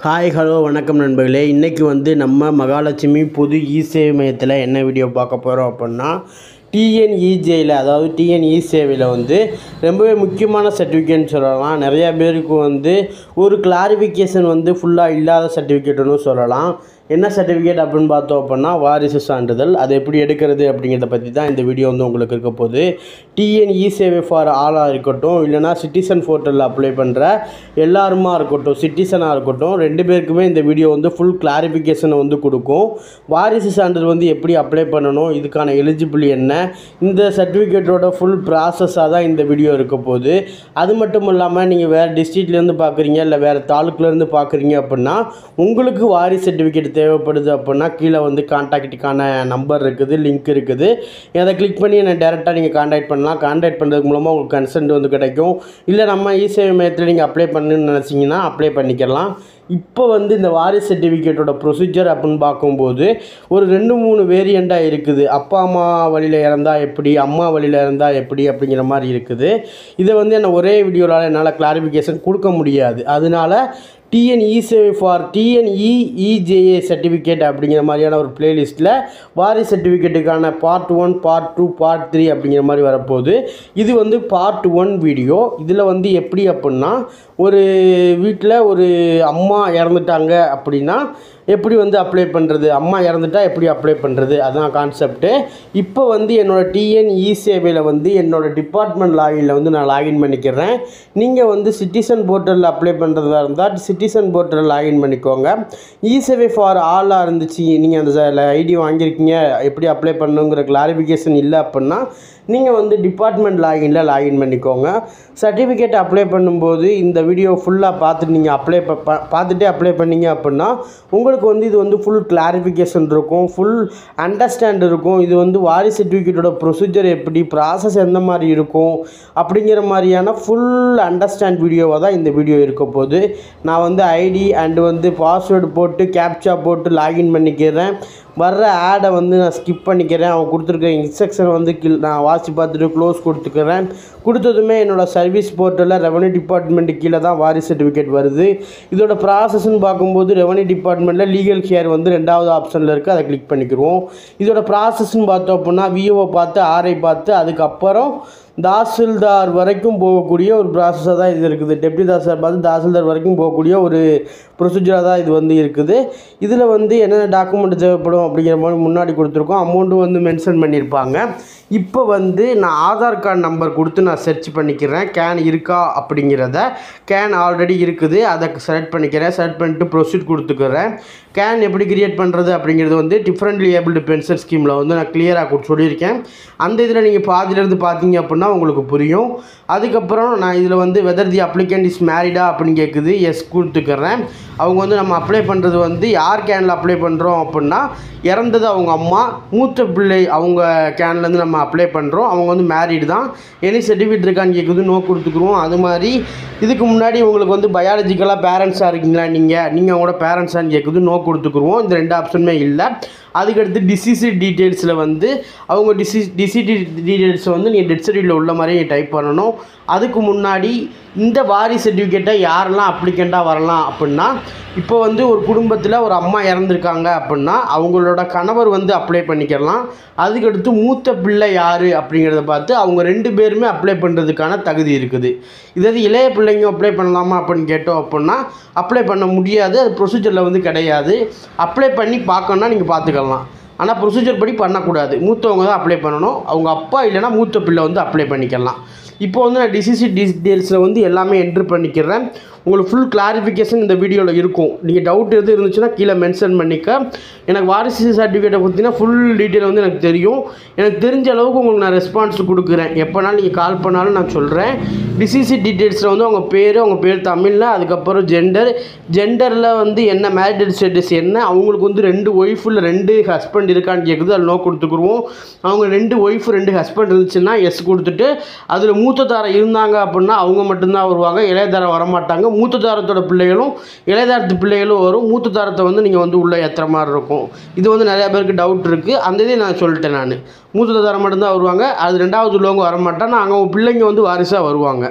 hi hello வணக்கம் நண்பர்களே இன்றைக்கி வந்து நம்ம மகாலட்சுமி பொது இ சேவை மையத்தில் என்ன வீடியோ பார்க்க போகிறோம் அப்படின்னா டிஎன்இஜேயில் அதாவது டிஎன்இ சேவையில் வந்து ரொம்பவே முக்கியமான சர்டிஃபிகேட்னு சொல்லலாம் நிறையா பேருக்கு வந்து ஒரு கிளாரிஃபிகேஷன் வந்து ஃபுல்லாக இல்லாத சர்டிஃபிகேட்டுன்னு சொல்லலாம் என்ன சர்டிஃபிகேட் அப்படின்னு பார்த்தோம் அப்படின்னா வாரிசு சான்றிதழ் அதை எப்படி எடுக்கிறது அப்படிங்கிறத பற்றி தான் இந்த வீடியோ வந்து உங்களுக்கு இருக்க போகுது டிஎன்இ சேவை ஃபார் ஆளாக இருக்கட்டும் இல்லைனா சிட்டிசன் போர்ட்டலில் அப்ளை பண்ணுற எல்லாருமா இருக்கட்டும் சிட்டிசனாக இருக்கட்டும் ரெண்டு பேருக்குமே இந்த வீடியோ வந்து ஃபுல் கிளாரிஃபிகேஷனை வந்து கொடுக்கும் வாரிசு சான்றிதழ் வந்து எப்படி அப்ளை பண்ணணும் இதுக்கான எலிஜிபிள் என்ன இந்த சர்டிஃபிகேட்டோட ஃபுல் ப்ராசஸாக தான் இந்த வீடியோ இருக்க போகுது அது மட்டும் இல்லாமல் நீங்கள் வேறு டிஸ்ட்ரிக்ட்லேருந்து பார்க்குறீங்க இல்லை வேறு தாலுக்குலேருந்து பார்க்குறீங்க அப்படின்னா உங்களுக்கு வாரிசு சர்டிஃபிகேட் தேவைப்படுது அப்படின்னா கீழே வந்து கான்டாக்டுக்கான நம்பர் இருக்குது லிங்க் இருக்குது அதை கிளிக் பண்ணி என்னை டேரெக்டாக நீங்கள் கான்டாக்ட் பண்ணலாம் கான்டாக்ட் பண்ணுறது மூலமாக உங்களுக்கு கன்சென்ட் வந்து கிடைக்கும் இல்லை நம்ம இ சேவை மையத்தில் நீங்கள் அப்ளை பண்ணணும்னு நினச்சிங்கன்னா அப்ளை பண்ணிக்கலாம் இப்போ வந்து இந்த வாரிசு சர்டிஃபிகேட்டோட ப்ரொசீஜர் அப்படின்னு பார்க்கும்போது ஒரு ரெண்டு மூணு வேரியண்ட்டாக இருக்குது அப்பா அம்மா வழியில் இறந்தால் எப்படி அம்மா வழியில் இறந்தால் எப்படி அப்படிங்கிற மாதிரி இருக்குது இதை வந்து என்ன ஒரே வீடியோவில் என்னால் கிளாரிஃபிகேஷன் கொடுக்க முடியாது அதனால டிஎன்இ சேவை ஃபார் டிஎன்இஇஜேஏ சர்டிஃபிகேட் அப்படிங்கிற மாதிரியான ஒரு பிளேலிஸ்ட்டில் வாரி சர்டிஃபிகேட்டுக்கான part one part two part three அப்படிங்கிற மாதிரி வரப்போகுது இது வந்து பார்ட் ஒன் வீடியோ இதில் வந்து எப்படி அப்படின்னா ஒரு வீட்டில் ஒரு அம்மா இறந்துட்டாங்க அப்படின்னா எப்படி வந்து அப்ளை பண்ணுறது அம்மா இறந்துட்டா எப்படி அப்ளை பண்ணுறது அதான் கான்செப்ட்டு இப்போ வந்து என்னோடய டிஎன்இ சேவையில் வந்து என்னோடய டிபார்ட்மெண்ட் லாகினில் வந்து நான் லாகின் பண்ணிக்கிறேன் நீங்கள் வந்து சிட்டிசன் போர்ட்டலில் அப்ளை பண்ணுறதா இருந்தால் சிட்டிசன் போர்ட்டலில் லாகின் பண்ணிக்கோங்க இ சேவை ஃபார் ஆலாக இருந்துச்சு நீங்கள் அந்த ஐடி வாங்கியிருக்கீங்க எப்படி அப்ளை பண்ணணுங்கிற கிளாரிஃபிகேஷன் இல்லை அப்படின்னா நீங்கள் வந்து டிபார்ட்மெண்ட் லாகினில் லாகின் பண்ணிக்கோங்க சர்டிஃபிகேட் அப்ளை பண்ணும்போது இந்த வீடியோ ஃபுல்லாக பார்த்துட்டு நீங்கள் அப்ளை பார்த்துட்டே அப்ளை பண்ணீங்க அப்படின்னா உங்களுக்கு வந்து இது வந்து ஃபுல் கிளாரிஃபிகேஷன் இருக்கும் ஃபுல் அண்டர்ஸ்டாண்ட் இருக்கும் இது வந்து வாரிசு சர்டிஃபிகேட்டோட ப்ரொசீஜர் எப்படி ப்ராசஸ் எந்த மாதிரி இருக்கும் அப்படிங்கிற மாதிரியான ஃபுல் அண்டர்ஸ்டாண்ட் வீடியோவாக தான் இந்த வீடியோ இருக்க போகுது நான் வந்து ஐடி அண்டு வந்து பாஸ்வேர்டு போட்டு கேப்சா போட்டு லாகின் பண்ணிக்கிறேன் வர்ற ஆடை வந்து நான் ஸ்கிப் பண்ணிக்கிறேன் அவன் கொடுத்துருக்க இன்ஸ்ட்ரக்ஷன் வந்து கில் நான் வாசி பார்த்துட்டு க்ளோஸ் கொடுத்துக்கிறேன் கொடுத்ததுமே என்னோடய சர்வீஸ் போர்ட்டலில் ரெவன்யூ டிபார்ட்மெண்ட்டு கீழே தான் வாரிசு சர்டிஃபிகேட் வருது இதோட ப்ராசஸ்ன்னு பார்க்கும்போது ரெவன்யூ டிபார்ட்மெண்ட்டில் லீகல் கேர் வந்து ரெண்டாவது ஆப்ஷனில் இருக்குது அதை கிளிக் பண்ணிக்கிடுவோம் இதோட ப்ராசஸ்ன்னு பார்த்தோம் அப்படின்னா விஓவை பார்த்து ஆர்ஐ பார்த்து அதுக்கப்புறம் தாசில்தார் வரைக்கும் போகக்கூடிய ஒரு ப்ராசஸாக தான் இது இருக்குது டெப்டி தாசில்தார் பார்த்து தாசில்தார் வரைக்கும் போகக்கூடிய ஒரு ப்ரொசீஜராக தான் இது வந்து இருக்குது இதில் வந்து என்னென்ன டாக்குமெண்ட் தேவைப்படும் அப்படிங்கிற மாதிரி முன்னாடி கொடுத்துருக்கோம் அமௌண்ட்டும் வந்து மென்ஷன் பண்ணியிருப்பாங்க இப்போ வந்து நான் ஆதார் கார்டு நம்பர் கொடுத்து நான் சர்ச் பண்ணிக்கிறேன் கேன் இருக்கா அப்படிங்கிறத கேன் ஆல்ரெடி இருக்குது அதை செலக்ட் பண்ணிக்கிறேன் செலக்ட் பண்ணிட்டு ப்ரொசீட் கொடுத்துக்கிறேன் கேன் எப்படி கிரியேட் பண்ணுறது அப்படிங்கிறது வந்து டிஃப்ரெண்ட்லி ஏபிள்டு பென்ஷன் ஸ்கீமில் வந்து நான் கிளியராக சொல்லியிருக்கேன் அந்த இதில் நீங்கள் பாதியிலேருந்து பார்த்தீங்க அப்படின்னா உங்களுக்கு புரியும் அதுக்கப்புறம் நான் இதில் வந்து whether the applicant is married அப்படின்னு கேட்குது எஸ் கொடுத்துக்கிறேன் அவங்க வந்து நம்ம அப்ளை பண்ணுறது வந்து யார் கேனில் அப்ளை பண்ணுறோம் அப்படின்னா இறந்தது அவங்க அம்மா மூத்த பிள்ளை அவங்க கேன்லேருந்து நம்ம அப்ளை பண்ணுறோம் அவங்க வந்து மேரீடு தான் எனி சர்டிஃபிகேட் இருக்கான்னு கேட்குது நோ கொடுத்துக்குருவோம் அது மாதிரி இதுக்கு முன்னாடி உங்களுக்கு வந்து பயாலஜிக்கலாக பேரண்ட்ஸாக இருக்கீங்களா நீங்கள் நீங்கள் அவங்களோட பேரண்ட்ஸான்னு கேட்குது நோ கொடுத்துக்குருவோம் இந்த ரெண்டு ஆப்ஷனுமே இல்லை அதுக்கடுத்து டிசீஸ் டீட்டெயில்ஸில் வந்து அவங்க டிசீஸ் டிசீஸ் டீட்டெயில்ஸை வந்து நீங்கள் டெத் சர்டிஃபிகேட்டில் உள்ள மாதிரி நீங்கள் டைப் பண்ணணும் அதுக்கு முன்னாடி இந்த வாரி சர்டிஃபிகேட்டை யாரெல்லாம் அப்ளிகண்ட்டாக வரலாம் அப்படின்னா இப்போ வந்து ஒரு குடும்பத்தில் ஒரு அம்மா இறந்துருக்காங்க அப்படின்னா அவங்களோட கணவர் வந்து அப்ளை பண்ணிக்கலாம் அதுக்கடுத்து மூத்த பிள்ளை யார் அப்படிங்கிறத பார்த்து அவங்க ரெண்டு பேருமே அப்ளை பண்ணுறதுக்கான தகுதி இருக்குது இதாவது இளைய பிள்ளைங்க அப்ளை பண்ணலாமா அப்படின்னு கேட்டோம் அப்படின்னா அப்ளை பண்ண முடியாது அது ப்ரொசீஜரில் வந்து கிடையாது அப்ளை பண்ணி பார்க்கணுன்னா நீங்கள் பார்த்துக்கலாம் ஆனால் ப்ரொசீஜர் படி பண்ணக்கூடாது மூத்தவங்க தான் அப்ளை பண்ணணும் அவங்க அப்பா இல்லைனா மூத்த பிள்ளை வந்து அப்ளை பண்ணிக்கலாம் இப்போ வந்து நான் டிசிசி டீட்டெயில்ஸில் வந்து எல்லாமே என்ட்ரு பண்ணிக்கிறேன் உங்களுக்கு ஃபுல் கிளாரிஃபிகேஷன் இந்த வீடியோவில் இருக்கும் நீங்கள் டவுட் எது இருந்துச்சுன்னா கீழே மென்ஷன் பண்ணிக்க எனக்கு வாரிசு சர்டிஃபிகேட்டை பற்றினா ஃபுல் டீட்டெயில் வந்து எனக்கு தெரியும் எனக்கு தெரிஞ்ச அளவுக்கு உங்களுக்கு நான் ரெஸ்பான்ஸ் கொடுக்குறேன் எப்போனாலும் நீங்கள் கால் பண்ணாலும் நான் சொல்கிறேன் டிசிசி டீட்டெயில்ஸில் வந்து அவங்க பேர் அவங்க பேர் தமிழில் அதுக்கப்புறம் ஜெண்டர் ஜெண்டரில் வந்து என்ன மேரிட் ஸ்டேட்டஸ் என்ன அவங்களுக்கு வந்து ரெண்டு ஒய்ஃப் இல்லை ரெண்டு ஹஸ்பண்ட் இருக்கான்னு கேட்குது அதில் நோ கொடுத்துக்குருவோம் அவங்க ரெண்டு ஒய்ஃப் ரெண்டு ஹஸ்பண்ட் இருந்துச்சுன்னா எஸ் கொடுத்துட்டு அதில் மூத்த தாரம் இருந்தாங்க அப்படின்னா அவங்க மட்டும்தான் வருவாங்க இளையதாரம் வரமாட்டாங்க மூத்த தாரத்தோட பிள்ளைகளும் இளையதாரத்து பிள்ளைகளும் வரும் மூத்த தாரத்தை வந்து நீங்கள் வந்து உள்ளே ஏற்றுற மாதிரி இருக்கும் இது வந்து நிறையா பேருக்கு டவுட் இருக்குது அந்த இதை நான் சொல்லிட்டேன் நான் மூத்த தாரம் மட்டும்தான் வருவாங்க அது ரெண்டாவது உள்ளவங்க வரமாட்டாங்க அவங்க பிள்ளைங்க வந்து வாரிசாக வருவாங்க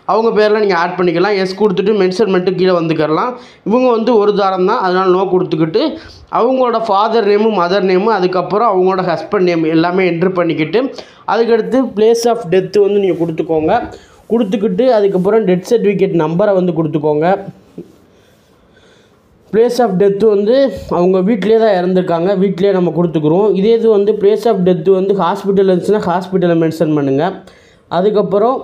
அவங்க பேரில் நீங்கள் ஆட் பண்ணிக்கலாம் எஸ் கொடுத்துட்டு மென்ஷன் பண்ணிட்டு கீழே வந்துக்கிறலாம் இவங்க வந்து ஒரு தாரம் தான் அதனால் நோ கொடுத்துக்கிட்டு அவங்களோட ஃபாதர் நேமு மதர் நேமு அதுக்கப்புறம் அவங்களோட ஹஸ்பண்ட் நேம் எல்லாமே என்ட்ரு பண்ணிக்கிட்டு அதுக்கடுத்து பிளேஸ் ஆஃப் டெத்து வந்து நீங்கள் கொடுத்துக்கோங்க கொடுத்துக்கிட்டு அதுக்கப்புறம் டெத் சர்டிஃபிகேட் நம்பரை வந்து கொடுத்துக்கோங்க பிளேஸ் ஆஃப் டெத்து வந்து அவங்க வீட்டிலே தான் இறந்துருக்காங்க வீட்டிலே நம்ம கொடுத்துக்குறோம் இதே இது வந்து பிளேஸ் ஆஃப் டெத்து வந்து ஹாஸ்பிட்டல் இருந்துச்சுன்னா ஹாஸ்பிட்டலை மென்ஷன் பண்ணுங்கள் அதுக்கப்புறம்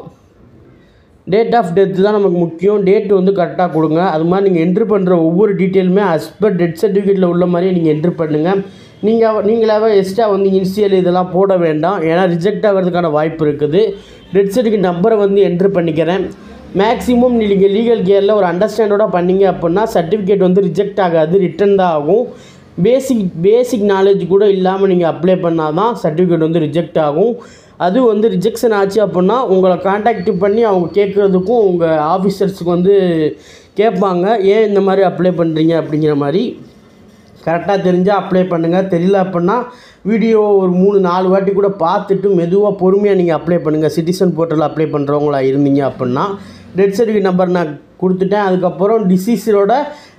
டேட் ஆஃப் டெத்து தான் நமக்கு முக்கியம் டேட் வந்து கரெக்டாக கொடுங்க அது மாதிரி நீங்கள் என்ட்ரு பண்ணுற ஒவ்வொரு டீட்டெயிலுமே as per டெத் சர்டிஃபிகேட்டில் உள்ள மாதிரியே நீங்கள் என்ட்ரு பண்ணுங்கள் நீங்கள் நீங்களாவே எக்ஸ்ட்ரா வந்து இனிஷியல் இதெல்லாம் போட வேண்டாம் ஏன்னா ரிஜெக்ட் ஆகிறதுக்கான வாய்ப்பு இருக்குது டெத் சர்டிஃபிகேட் நம்பரை வந்து என்ட்ரு பண்ணிக்கிறேன் மேக்ஸிமம் நீங்கள் லீகல் கேரில் ஒரு அண்டர்ஸ்டாண்டோட பண்ணீங்க அப்படின்னா சர்டிஃபிகேட் வந்து ரிஜெக்ட் ஆகாது ரிட்டன் தான் ஆகும் பேசிக் பேசிக் நாலேஜ் கூட இல்லாமல் நீங்கள் அப்ளை பண்ணால் தான் சர்டிஃபிகேட் வந்து ரிஜெக்ட் ஆகும் அது வந்து ரிஜெக்ஷன் ஆச்சு அப்படின்னா உங்களை காண்டாக்ட் பண்ணி அவங்க கேட்குறதுக்கும் உங்கள் ஆஃபீஸர்ஸுக்கு வந்து கேட்பாங்க ஏன் இந்த மாதிரி அப்ளை பண்ணுறீங்க அப்படிங்கிற மாதிரி கரெக்டாக தெரிஞ்சால் அப்ளை பண்ணுங்கள் தெரியல அப்படின்னா வீடியோ ஒரு மூணு நாலு வாட்டி கூட பார்த்துட்டு மெதுவாக பொறுமையாக நீங்கள் அப்ளை பண்ணுங்கள் சிட்டிசன் போர்ட்டலில் அப்ளை பண்ணுறவங்களா இருந்தீங்க அப்படின்னா டெத் சர்டிஃபிகேட் நம்பர் நான் கொடுத்துட்டேன் அதுக்கப்புறம் டிசீஸரோட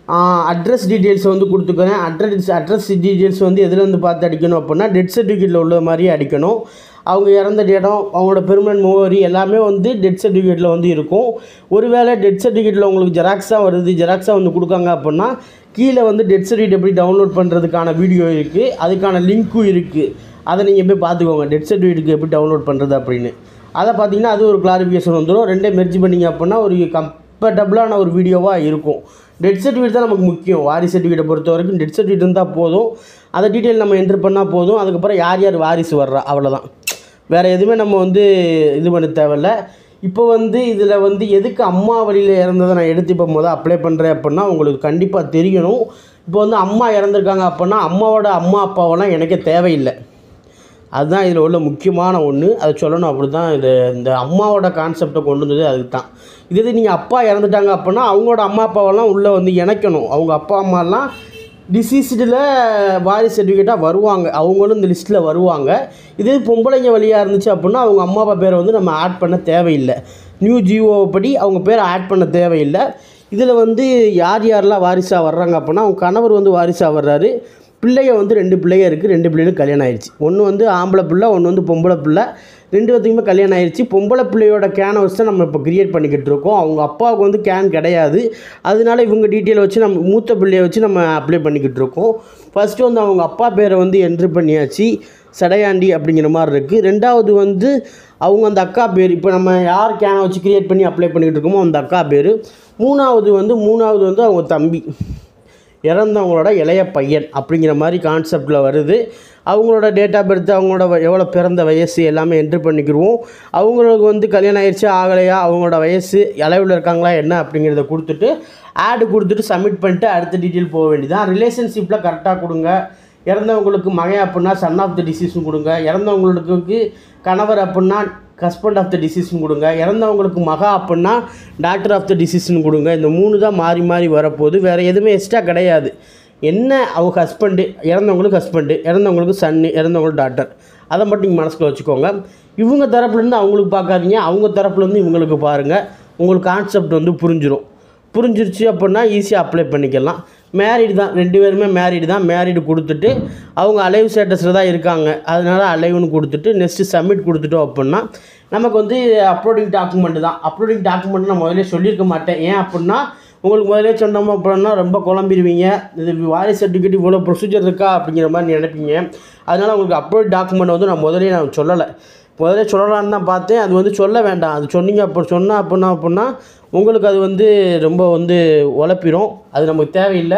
அட்ரஸ் டீட்டெயில்ஸ் வந்து கொடுத்துக்கிறேன் அட்ரஸ் அட்ரஸ் டீட்டெயில்ஸ் வந்து எதுலேருந்து பார்த்து அடிக்கணும் அப்படின்னா டெத் சர்டிஃபிகேட்டில் உள்ள மாதிரியே அடிக்கணும் அவங்க இறந்த இடம் அவங்களோட பெர்மனன்ட் முகவரி எல்லாமே வந்து டெத் சர்டிஃபிகேட்டில் வந்து இருக்கும் ஒருவேளை டெத் சர்டிஃபிகேட்டில் உங்களுக்கு ஜெராக்ஸாக வருது ஜெராக்ஸாக வந்து கொடுக்காங்க அப்படின்னா கீழே வந்து டெத் சர்டிஃபிகேட் எப்படி டவுன்லோட் பண்ணுறதுக்கான வீடியோ இருக்குது அதுக்கான லிங்க்கும் இருக்குது அதை நீங்கள் போய் பார்த்துக்கோங்க டெத் சர்டிஃபிகேட்டுக்கு எப்படி டவுன்லோட் பண்ணுறது அப்படின்னு அதை பார்த்தீங்கன்னா அது ஒரு கிளாரிஃபிகேஷன் வந்துடும் ரெண்டே மெர்ஜ் பண்ணிங்க அப்படின்னா ஒரு கம்ஃபர்டபுளான ஒரு வீடியோவாக இருக்கும் டெத் சர்டிஃபிகேட் தான் நமக்கு முக்கியம் வாரிசு சர்டிஃபிகேட்டை பொறுத்த வரைக்கும் டெத் சர்டிஃபிகேட் இருந்தால் போதும் அதை டீட்டெயில் நம்ம என்ட்ரு பண்ணால் போதும் அதுக்கப்புறம் யார் யார் வாரிசு வர்றா அவ்வளோதான் வேறு எதுவுமே நம்ம வந்து இது பண்ண தேவையில்ல இப்போ வந்து இதில் வந்து எதுக்கு அம்மா வழியில் இறந்ததை நான் எடுத்து இப்போ முதல் அப்ளை பண்ணுறேன் அப்படின்னா உங்களுக்கு கண்டிப்பாக தெரியணும் இப்போ வந்து அம்மா இறந்துருக்காங்க அப்படின்னா அம்மாவோட அம்மா அப்பாவெல்லாம் எனக்கே தேவையில்லை அதுதான் இதில் உள்ள முக்கியமான ஒன்று அதை சொல்லணும் அப்படி தான் இது இந்த அம்மாவோட கான்செப்டை கொண்டு வந்தது அதுக்கு தான் இதே இது நீங்கள் அப்பா இறந்துட்டாங்க அப்படின்னா அவங்களோட அம்மா அப்பாவெல்லாம் உள்ளே வந்து இணைக்கணும் அவங்க அப்பா அம்மாலாம் டிசீஸ்டில் வாரிசு சர்டிஃபிகேட்டாக வருவாங்க அவங்களும் இந்த லிஸ்ட்டில் வருவாங்க இதே பொம்பளைங்க வழியாக இருந்துச்சு அப்படின்னா அவங்க அம்மா அப்பா பேரை வந்து நம்ம ஆட் பண்ண தேவையில்லை நியூ ஜிஓ படி அவங்க பேரை ஆட் பண்ண தேவையில்லை இதில் வந்து யார் யாரெல்லாம் வாரிசாக வர்றாங்க அப்படின்னா அவங்க கணவர் வந்து வாரிசாக வர்றாரு பிள்ளைய வந்து ரெண்டு பிள்ளைங்க இருக்குது ரெண்டு பிள்ளைகளுக்கு கல்யாணம் ஆயிடுச்சு ஒன்று வந்து ஆம்பளை பிள்ளை ஒன்று வந்து பொம்பளை பிள்ளை ரெண்டு பேத்துக்குமே கல்யாணம் ஆயிடுச்சு பொம்பளை பிள்ளையோட கேனை வச்சு தான் நம்ம இப்போ கிரியேட் பண்ணிக்கிட்டு இருக்கோம் அவங்க அப்பாவுக்கு வந்து கேன் கிடையாது அதனால இவங்க டீட்டெயில் வச்சு நம்ம மூத்த பிள்ளைய வச்சு நம்ம அப்ளை பண்ணிக்கிட்டு இருக்கோம் ஃபஸ்ட்டு வந்து அவங்க அப்பா பேரை வந்து என்ட்ரு பண்ணியாச்சு சடையாண்டி அப்படிங்கிற மாதிரி இருக்குது ரெண்டாவது வந்து அவங்க அந்த அக்கா பேர் இப்போ நம்ம யார் கேனை வச்சு கிரியேட் பண்ணி அப்ளை பண்ணிக்கிட்டு இருக்கோமோ அந்த அக்கா பேர் மூணாவது வந்து மூணாவது வந்து அவங்க தம்பி இறந்தவங்களோட இளைய பையன் அப்படிங்கிற மாதிரி கான்செப்டில் வருது அவங்களோட டேட் ஆஃப் பர்த் அவங்களோட வ- எவ்வளோ பிறந்த வயசு எல்லாமே என்ட்ரு பண்ணிக்கிடுவோம் அவங்களுக்கு வந்து கல்யாணம் ஆயிடுச்சா ஆகலையா அவங்களோட வயசு அளவில் இருக்காங்களா என்ன அப்படிங்கிறத கொடுத்துட்டு ஆடு கொடுத்துட்டு சப்மிட் பண்ணிட்டு அடுத்த டீட்டெயில் போக வேண்டியதான் ரிலேஷன்ஷிப்பில் கரெக்டாக கொடுங்க இறந்தவங்களுக்கு மகன் அப்படின்னா சன் ஆஃப் த டிசீஸ்னு கொடுங்க இறந்தவங்களுக்கு கணவர் அப்படின்னா ஹஸ்பண்ட் ஆஃப் த டிசீஸ்னு கொடுங்க இறந்தவங்களுக்கு மகா அப்படின்னா டாக்டர் ஆஃப் த டிசீஸ்னு கொடுங்க இந்த மூணு தான் மாறி மாறி வரப்போகுது வேறு எதுவுமே எக்ஸ்ட்ரா கிடையாது என்ன அவங்க ஹஸ்பண்டு இறந்தவங்களுக்கு ஹஸ்பண்டு இறந்தவங்களுக்கு சன்னு இறந்தவங்களுக்கு டாக்டர் அதை மட்டும் நீங்கள் மனசில் வச்சுக்கோங்க இவங்க தரப்புலேருந்து அவங்களுக்கு பார்க்காதீங்க அவங்க தரப்புலேருந்து இவங்களுக்கு பாருங்கள் உங்களுக்கு கான்செப்ட் வந்து புரிஞ்சிடும் புரிஞ்சிருச்சு அப்படின்னா ஈஸியாக அப்ளை பண்ணிக்கலாம் மேரிடு தான் ரெண்டு பேருமே மேரிடு தான் மேரிடு கொடுத்துட்டு அவங்க அலைவ் ஸ்டேட்டஸில் தான் இருக்காங்க அதனால அலைவ்னு கொடுத்துட்டு நெக்ஸ்ட்டு சப்மிட் கொடுத்துட்டோம் அப்படின்னா நமக்கு வந்து அப்லோடிங் டாக்குமெண்ட் தான் அப்லோடிங் டாக்குமெண்ட் நான் முதல்ல சொல்லியிருக்க மாட்டேன் ஏன் அப்படின்னா உங்களுக்கு முதல்ல சொன்னோம் அப்படின்னா ரொம்ப குழம்பிடுவீங்க இது வாரிசு சர்டிஃபிகேட் இவ்வளோ ப்ரொசீஜர் இருக்கா அப்படிங்கிற மாதிரி நினைப்பீங்க அதனால் உங்களுக்கு அப்லோட் டாக்குமெண்ட் வந்து நான் முதலே நான் சொல்லலை முதல்ல சொல்லலான்னு தான் பார்த்தேன் அது வந்து சொல்ல வேண்டாம் அது சொன்னீங்க அப்போ சொன்னால் அப்படின்னா அப்படின்னா உங்களுக்கு அது வந்து ரொம்ப வந்து உழப்பிடும் அது நமக்கு தேவையில்லை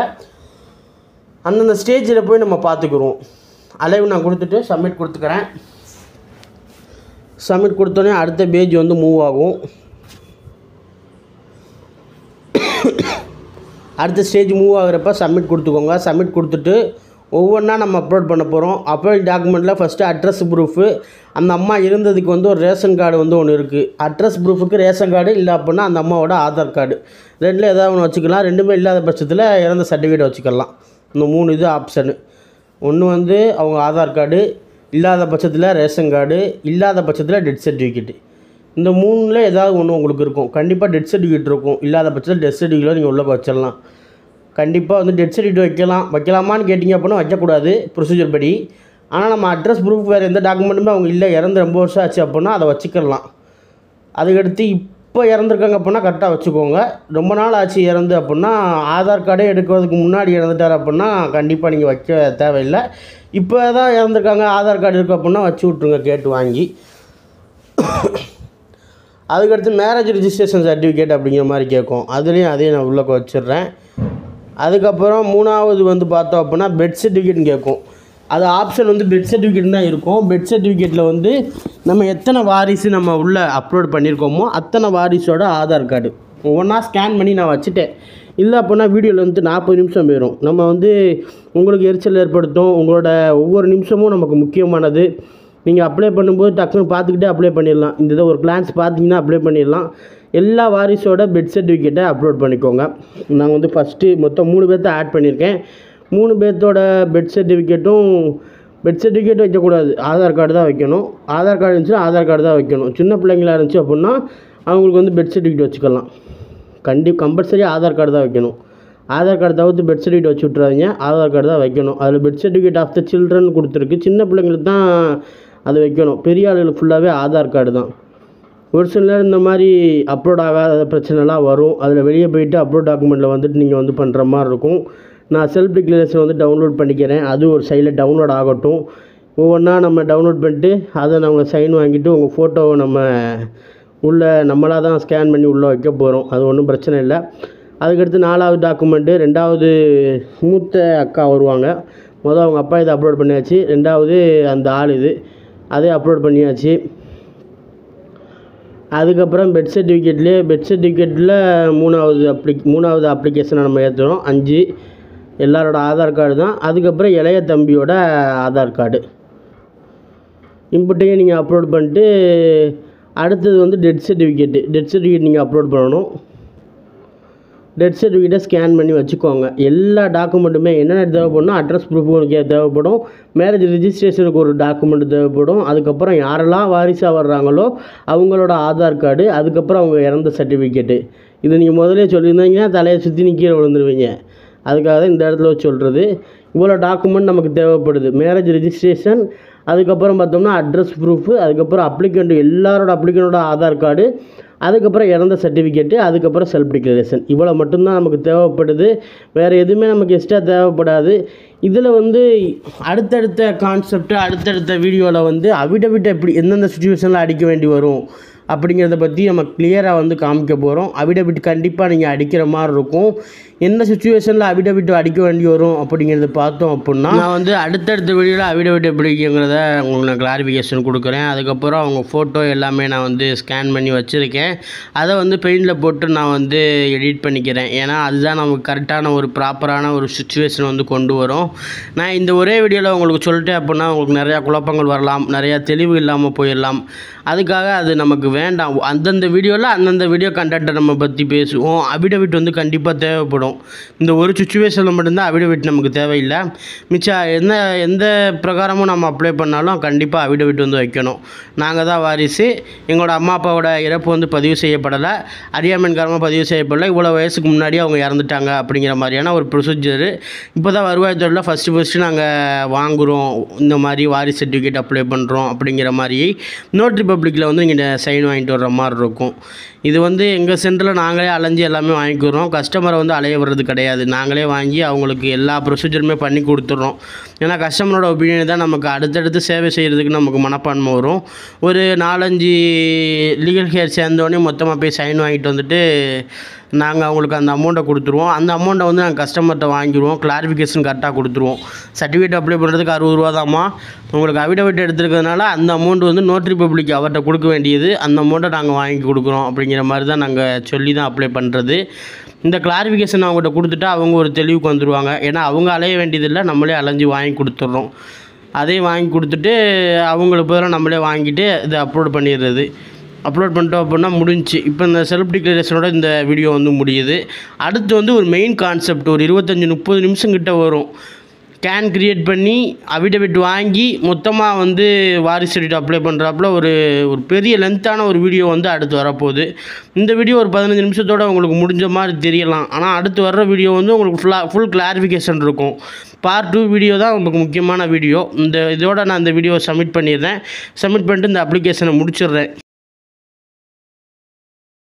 அந்தந்த ஸ்டேஜில் போய் நம்ம பார்த்துக்குறோம் அலைவு நான் கொடுத்துட்டு சப்மிட் கொடுத்துக்கிறேன் சப்மிட் கொடுத்தோன்னே அடுத்த பேஜ் வந்து மூவ் ஆகும் அடுத்த ஸ்டேஜ் மூவ் ஆகுறப்ப சப்மிட் கொடுத்துக்கோங்க சப்மிட் கொடுத்துட்டு ஒவ்வொன்றா நம்ம அப்லோட் பண்ண போகிறோம் அப்லோட் டாக்குமெண்ட்டில் ஃபஸ்ட்டு அட்ரஸ் ப்ரூஃபு அந்த அம்மா இருந்ததுக்கு வந்து ஒரு ரேஷன் கார்டு வந்து ஒன்று இருக்குது அட்ரஸ் ப்ரூஃபுக்கு ரேஷன் கார்டு இல்லை அப்படின்னா அந்த அம்மாவோட ஆதார் கார்டு ரெண்டில் ஏதாவது ஒன்று வச்சுக்கலாம் ரெண்டுமே இல்லாத பட்சத்தில் இறந்த சர்டிஃபிகேட் வச்சுக்கலாம் இந்த மூணு இது ஆப்ஷனு ஒன்று வந்து அவங்க ஆதார் கார்டு இல்லாத பட்சத்தில் ரேஷன் கார்டு இல்லாத பட்சத்தில் டெத் சர்டிஃபிகேட்டு இந்த மூணில் ஏதாவது ஒன்று உங்களுக்கு இருக்கும் கண்டிப்பாக டெத் சர்டிஃபிகேட் இருக்கும் இல்லாத பட்சத்தில் டெத் சர்டிஃபிகேட் நீங்கள் உள்ளே வச்சிடலாம் கண்டிப்பாக வந்து டெத் சர்டிஃபிகேட் வைக்கலாம் வைக்கலாமான்னு கேட்டிங்க அப்படின்னா வைக்கக்கூடாது ப்ரொசீஜர் படி ஆனால் நம்ம அட்ரஸ் ப்ரூஃப் வேறு எந்த டாக்குமெண்ட்டுமே அவங்க இல்லை இறந்து ரொம்ப வருஷம் ஆச்சு அப்படின்னா அதை வச்சுக்கலாம் அதுக்கடுத்து இப்போ இறந்துருக்காங்க அப்படின்னா கரெக்டாக வச்சுக்கோங்க ரொம்ப நாள் ஆச்சு இறந்து அப்படின்னா ஆதார் கார்டே எடுக்கிறதுக்கு முன்னாடி இறந்துட்டார் அப்படின்னா கண்டிப்பாக நீங்கள் வைக்க தேவையில்லை இப்போ தான் இறந்துருக்காங்க ஆதார் கார்டு இருக்குது அப்படின்னா வச்சு விட்ருங்க கேட்டு வாங்கி அதுக்கடுத்து மேரேஜ் ரிஜிஸ்ட்ரேஷன் சர்டிஃபிகேட் அப்படிங்கிற மாதிரி கேட்கும் அதுலேயும் அதையும் நான் உள்ளே வச்சிடுறேன் அதுக்கப்புறம் மூணாவது வந்து பார்த்தோம் அப்படின்னா பெட் சர்டிஃபிகேட்னு கேட்கும் அது ஆப்ஷன் வந்து பெட் சர்டிஃபிகேட் தான் இருக்கும் பெட் சர்டிஃபிகேட்டில் வந்து நம்ம எத்தனை வாரிசு நம்ம உள்ளே அப்லோட் பண்ணியிருக்கோமோ அத்தனை வாரிசோட ஆதார் கார்டு ஒவ்வொன்றா ஸ்கேன் பண்ணி நான் வச்சுட்டேன் இல்லை அப்படின்னா வீடியோவில் வந்து நாற்பது நிமிஷம் போயிடும் நம்ம வந்து உங்களுக்கு எரிச்சல் ஏற்படுத்தும் உங்களோட ஒவ்வொரு நிமிஷமும் நமக்கு முக்கியமானது நீங்கள் அப்ளை பண்ணும்போது டக்குன்னு பார்த்துக்கிட்டே அப்ளை பண்ணிடலாம் இந்த இதை ஒரு கிளான்ஸ் பார்த்தீங்கன்னா அப்ளை பண்ணிடலாம் எல்லா வாரிசோட பெட் சர்டிஃபிகேட்டை அப்லோட் பண்ணிக்கோங்க நான் வந்து ஃபஸ்ட்டு மொத்தம் மூணு பேர்த்த ஆட் பண்ணியிருக்கேன் மூணு பேர்த்தோட பெட் சர்டிஃபிகேட்டும் பெட் சர்டிஃபிகேட் வைக்கக்கூடாது ஆதார் கார்டு தான் வைக்கணும் ஆதார் கார்டு இருந்துச்சுன்னா ஆதார் கார்டு தான் வைக்கணும் சின்ன பிள்ளைங்களா இருந்துச்சு அப்படின்னா அவங்களுக்கு வந்து பெட் சர்டிஃபிகேட் வச்சுக்கலாம் கண்டி கம்பல்சரி ஆதார் கார்டு தான் வைக்கணும் ஆதார் கார்டு தவிர்த்து பெட் சர்டிஃபிகேட் வச்சு விட்றாதீங்க ஆதார் கார்டு தான் வைக்கணும் அதில் birth certificate of the children கொடுத்துருக்கு சின்ன பிள்ளைங்களுக்கு தான் அது வைக்கணும் பெரிய ஆளுகளுக்கு ஃபுல்லாகவே ஆதார் கார்டு தான் ஒரு சில நேரம் இந்த மாதிரி அப்லோட் ஆகாத பிரச்சனைலாம் வரும் அதில் வெளியே போயிட்டு அப்லோட் டாக்குமெண்ட்டில் வந்துட்டு நீங்கள் வந்து பண்ணுற மாதிரி இருக்கும் நான் செல்ஃப் டிக்ளரேஷன் வந்து டவுன்லோட் பண்ணிக்கிறேன் அது ஒரு சைடில் டவுன்லோட் ஆகட்டும் ஒவ்வொன்றா நம்ம டவுன்லோட் பண்ணிட்டு அதை நம்ம சைன் வாங்கிட்டு உங்கள் ஃபோட்டோவை நம்ம உள்ளே நம்மளாக தான் ஸ்கேன் பண்ணி உள்ளே வைக்க போகிறோம் அது ஒன்றும் பிரச்சனை இல்லை அதுக்கடுத்து நாலாவது டாக்குமெண்ட்டு ரெண்டாவது மூத்த அக்கா வருவாங்க மொதல் அவங்க அப்பா இதை அப்லோட் பண்ணியாச்சு ரெண்டாவது அந்த ஆள் இது அதே அப்லோட் பண்ணியாச்சு அதுக்கப்புறம் பெட் சர்டிஃபிகேட்லேயே பெட் சர்டிஃபிகேட்டில் மூணாவது அப்ளி மூணாவது அப்ளிகேஷனை நம்ம ஏற்றுறோம் அஞ்சு எல்லாரோட ஆதார் கார்டு தான் அதுக்கப்புறம் இளைய தம்பியோட ஆதார் கார்டு இம்புட்டையும் நீங்கள் அப்லோட் பண்ணிட்டு அடுத்தது வந்து டெத் சர்டிஃபிகேட்டு டெத் சர்டிஃபிகேட் நீங்கள் அப்லோட் பண்ணணும் டெத் சர்டிஃபிகேட்டை ஸ்கேன் பண்ணி வச்சுக்கோங்க எல்லா டாக்குமெண்ட்டுமே என்னென்ன தேவைப்படணும் அட்ரஸ் ப்ரூஃப் உனக்கு தேவைப்படும் மேரேஜ் ரிஜிஸ்ட்ரேஷனுக்கு ஒரு டாக்குமெண்ட் தேவைப்படும் அதுக்கப்புறம் யாரெல்லாம் வாரிசாக வர்றாங்களோ அவங்களோட ஆதார் கார்டு அதுக்கப்புறம் அவங்க இறந்த சர்டிஃபிகேட்டு இது நீங்கள் முதலே சொல்லியிருந்தீங்கன்னா தலையை சுற்றி கீழே விழுந்துருவீங்க அதுக்காக தான் இந்த இடத்துல வச்சு சொல்கிறது இவ்வளோ டாக்குமெண்ட் நமக்கு தேவைப்படுது மேரேஜ் ரிஜிஸ்ட்ரேஷன் அதுக்கப்புறம் பார்த்தோம்னா அட்ரஸ் ப்ரூஃபு அதுக்கப்புறம் அப்ளிகண்ட் எல்லாரோட அப்ளிகண்டோட ஆதார் கார்டு அதுக்கப்புறம் இறந்த சர்டிஃபிகேட்டு அதுக்கப்புறம் செல்ஃப் டிக்ளரேஷன் இவ்வளோ மட்டும்தான் நமக்கு தேவைப்படுது வேறு எதுவுமே நமக்கு எக்ஸ்ட்ரா தேவைப்படாது இதில் வந்து அடுத்தடுத்த கான்செப்ட் அடுத்தடுத்த வீடியோவில் வந்து அவிடவிட் எப்படி எந்தெந்த சுச்சுவேஷனில் அடிக்க வேண்டி வரும் அப்படிங்கிறத பற்றி நம்ம கிளியராக வந்து காமிக்க போகிறோம் அவிடவிட் கண்டிப்பாக நீங்கள் அடிக்கிற மாதிரி இருக்கும் என்ன சுச்சுவேஷனில் அவிடவிட் அடிக்க வேண்டி வரும் அப்படிங்கிறத பார்த்தோம் அப்படின்னா நான் வந்து அடுத்தடுத்த வீடியோவில் அவிடவிட் எப்படிங்கிறத உங்களுக்கு நான் கிளாரிஃபிகேஷன் கொடுக்குறேன் அதுக்கப்புறம் அவங்க ஃபோட்டோ எல்லாமே நான் வந்து ஸ்கேன் பண்ணி வச்சுருக்கேன் அதை வந்து பெயிண்டில் போட்டு நான் வந்து எடிட் பண்ணிக்கிறேன் ஏன்னா அதுதான் நமக்கு கரெக்டான ஒரு ப்ராப்பரான ஒரு சுச்சுவேஷன் வந்து கொண்டு வரும் நான் இந்த ஒரே வீடியோவில் உங்களுக்கு சொல்லிட்டேன் அப்படின்னா உங்களுக்கு நிறையா குழப்பங்கள் வரலாம் நிறையா தெளிவு இல்லாமல் போயிடலாம் அதுக்காக அது நமக்கு வேண்டாம் அந்தந்த வீடியோவில் அந்தந்த வீடியோ கண்டென்ட்டை நம்ம பற்றி பேசுவோம் அபிடவிட் வந்து கண்டிப்பாக தேவைப்படும் இந்த ஒரு சுச்சுவேஷனில் மட்டும்தான் அபிடவிட் நமக்கு தேவையில்லை மிச்சம் என்ன எந்த பிரகாரமும் நம்ம அப்ளை பண்ணாலும் கண்டிப்பாக அபிடவிட் வந்து வைக்கணும் நாங்கள் தான் வாரிசு எங்களோட அம்மா அப்பாவோட இறப்பு வந்து பதிவு செய்யப்படலை அறியாமையின் காரணமாக பதிவு செய்யப்படலை இவ்வளோ வயசுக்கு முன்னாடி அவங்க இறந்துட்டாங்க அப்படிங்கிற மாதிரியான ஒரு ப்ரொசீஜர் இப்போ தான் வருவாய்த்துறையில் ஃபஸ்ட்டு ஃபஸ்ட்டு நாங்கள் வாங்குகிறோம் இந்த மாதிரி வாரிசு சர்டிஃபிகேட் அப்ளை பண்ணுறோம் அப்படிங்கிற மாதிரி நோட் ரிப்பப்ளிக்கில் வந்து நீங்கள் சைன் வாங்கிட்டு வர்ற மாதிரி இருக்கும் இது வந்து எங்கள் சென்டரில் நாங்களே அலைஞ்சு எல்லாமே வாங்கிக்கிறோம் கஸ்டமரை வந்து அலைய வர்றது கிடையாது நாங்களே வாங்கி அவங்களுக்கு எல்லா ப்ரொசீஜருமே பண்ணி கொடுத்துட்றோம் ஏன்னா கஸ்டமரோட ஒப்பீனியன் தான் நமக்கு அடுத்தடுத்து சேவை செய்கிறதுக்கு நமக்கு மனப்பான்மை வரும் ஒரு நாலஞ்சு லீகல் ஹேர் சேர்ந்தோடனே மொத்தமாக போய் சைன் வாங்கிட்டு வந்துட்டு நாங்கள் அவங்களுக்கு அந்த அமௌண்ட்டை கொடுத்துருவோம் அந்த அமௌண்ட்டை வந்து நாங்கள் கஸ்டமர்கிட்ட வாங்கிடுவோம் கிளாரிஃபிகேஷன் கரெக்டாக கொடுத்துருவோம் சர்டிஃபிகேட் அப்ளை பண்ணுறதுக்கு அறுபது ரூபா தாம்மா உங்களுக்கு அவிடவிட் எடுத்துருக்கிறதுனால அந்த அமௌண்ட் வந்து நோட்ரி பப்ளிக் அவர்கிட்ட கொடுக்க வேண்டியது அந்த அமௌண்ட்டை நாங்கள் வாங்கி கொடுக்குறோம் அப்படிங்கிற மாதிரி தான் நாங்கள் சொல்லி தான் அப்ளை பண்ணுறது இந்த கிளாரிஃபிகேஷன் அவங்ககிட்ட கொடுத்துட்டா அவங்க ஒரு தெளிவுக்கு வந்துடுவாங்க ஏன்னா அவங்க அலைய வேண்டியதில்லை நம்மளே அலைஞ்சு வாங்கி கொடுத்துட்றோம் அதையும் வாங்கி கொடுத்துட்டு அவங்களுக்கு பதிலாக நம்மளே வாங்கிட்டு இதை அப்லோட் பண்ணிடுறது அப்லோட் பண்ணிட்டோம் அப்படின்னா முடிஞ்சுச்சு இப்போ இந்த செல்ஃப் டிக்ளரேஷனோட இந்த வீடியோ வந்து முடியுது அடுத்து வந்து ஒரு மெயின் கான்செப்ட் ஒரு இருபத்தஞ்சி முப்பது நிமிஷம் கிட்ட வரும் கேன் கிரியேட் பண்ணி அவிடவிட் வாங்கி மொத்தமாக வந்து வாரிசு சர்டிஃபிகேட் அப்ளை பண்ணுறாப்புல ஒரு ஒரு பெரிய லென்த்தான ஒரு வீடியோ வந்து அடுத்து வரப்போகுது இந்த வீடியோ ஒரு பதினஞ்சு நிமிஷத்தோட உங்களுக்கு முடிஞ்ச மாதிரி தெரியலாம் ஆனால் அடுத்து வர்ற வீடியோ வந்து உங்களுக்கு ஃபுல்லாக ஃபுல் கிளாரிஃபிகேஷன் இருக்கும் பார்ட் டூ வீடியோ தான் உங்களுக்கு முக்கியமான வீடியோ இந்த இதோட நான் இந்த வீடியோவை சப்மிட் பண்ணிடுறேன் சப்மிட் பண்ணிட்டு இந்த அப்ளிகேஷனை முடிச்சிடுறேன்